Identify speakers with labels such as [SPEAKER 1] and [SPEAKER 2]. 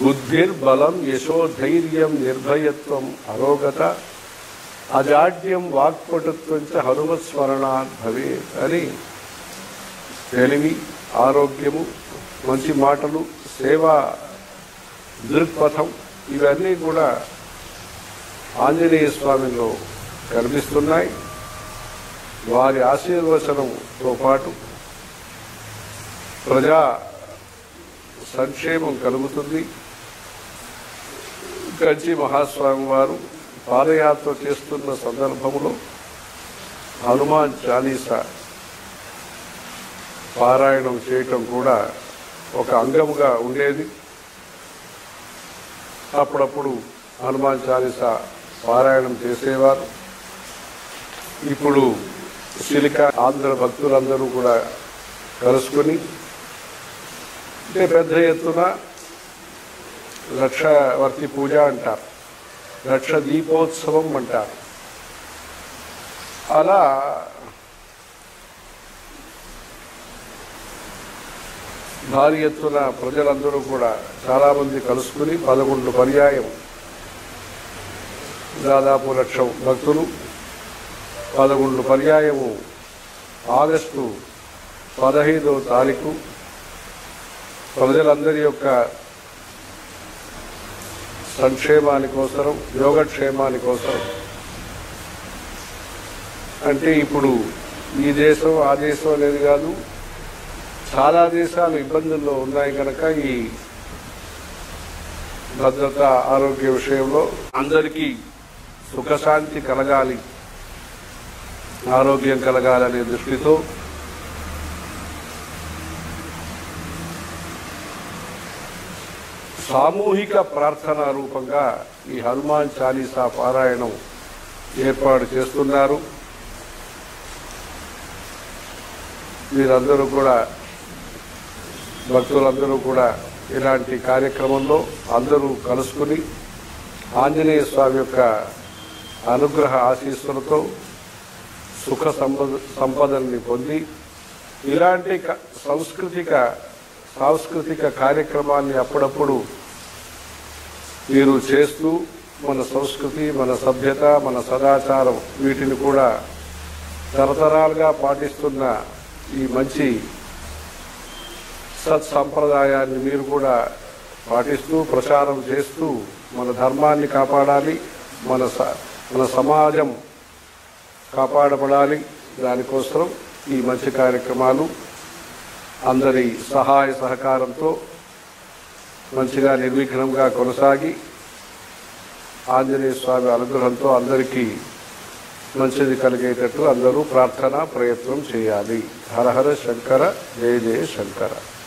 [SPEAKER 1] బుద్ధిర్బలం యశోధైర్యం నిర్భయత్వం అరోగత అజాడ్యం వాక్పటుత్వం చ హనుమత్స్మరణాత్ భవేత్ అని తెలివి ఆరోగ్యము మంచి మాటలు సేవా దృక్పథం ఇవన్నీ కూడా ఆంజనేయ స్వామిలో కనిపిస్తున్నాయి వారి ఆశీర్వచనంతో పాటు ప్రజా సంక్షేమం కలుగుతుంది కంచి మహాస్వామి వారు పాదయాత్ర చేస్తున్న సందర్భంలో హనుమాన్ చాలీసా పారాయణం చేయటం కూడా ఒక అంగముగా ఉండేది అప్పుడప్పుడు హనుమాన్ చాలీసా పారాయణం చేసేవారు ఇప్పుడు సిలిక ఆంధ్ర భక్తులందరూ కూడా కలుసుకొని అంటే పెద్ద ఎత్తున లక్షవర్తి పూజ అంటారు లక్ష దీపోత్సవం అంటారు అలా భారీ ఎత్తున ప్రజలందరూ కూడా చాలామంది కలుసుకుని పదకొండు పర్యాయం దాదాపు లక్షం భక్తులు పదకొండు పర్యాయము ఆగస్టు పదహైదవ తారీఖు ప్రజలందరి యొక్క సంక్షేమాని కోసరం యోగక్షేమాని కోసరం అంటే ఇప్పుడు ఈ దేశం ఆ దేశం అనేది కాదు చాలా దేశాలు ఇబ్బందుల్లో ఉన్నాయి కనుక ఈ భద్రత ఆరోగ్య విషయంలో అందరికీ సుఖశాంతి కలగాలి ఆరోగ్యం కలగాలనే దృష్టితో సామూహిక ప్రార్థన రూపంగా ఈ హనుమాన్ చాలీసా పారాయణం ఏర్పాటు చేస్తున్నారు మీరందరూ కూడా భక్తులందరూ కూడా ఇలాంటి కార్యక్రమంలో అందరూ కలుసుకుని ఆంజనేయ స్వామి యొక్క అనుగ్రహ ఆశీస్సులతో సుఖ సంపద సంపదల్ని పొంది ఇలాంటి క- సాంస్కృతిక సాంస్కృతిక కార్యక్రమాల్ని అప్పుడప్పుడు మీరు చేస్తూ మన సంస్కృతి మన సభ్యత మన సదాచారం వీటిని కూడా తరతరాలుగా పాటిస్తున్న ఈ మంచి సత్సంప్రదాయాన్ని మీరు కూడా పాటిస్తూ ప్రచారం చేస్తూ మన ధర్మాన్ని కాపాడాలి మన స- మన సమాజం కాపాడబడాలి దానికోసం ఈ మంచి కార్యక్రమాలు అందరి సహాయ సహకారంతో మంచిగా నిర్విఘ్నంగా కొనసాగి ఆంజనేయ స్వామి అనుగ్రహంతో అందరికీ మంచిది కలిగేటట్టు అందరూ ప్రార్థన ప్రయత్నం చేయాలి హర హర శంకర జయ జయ శంకర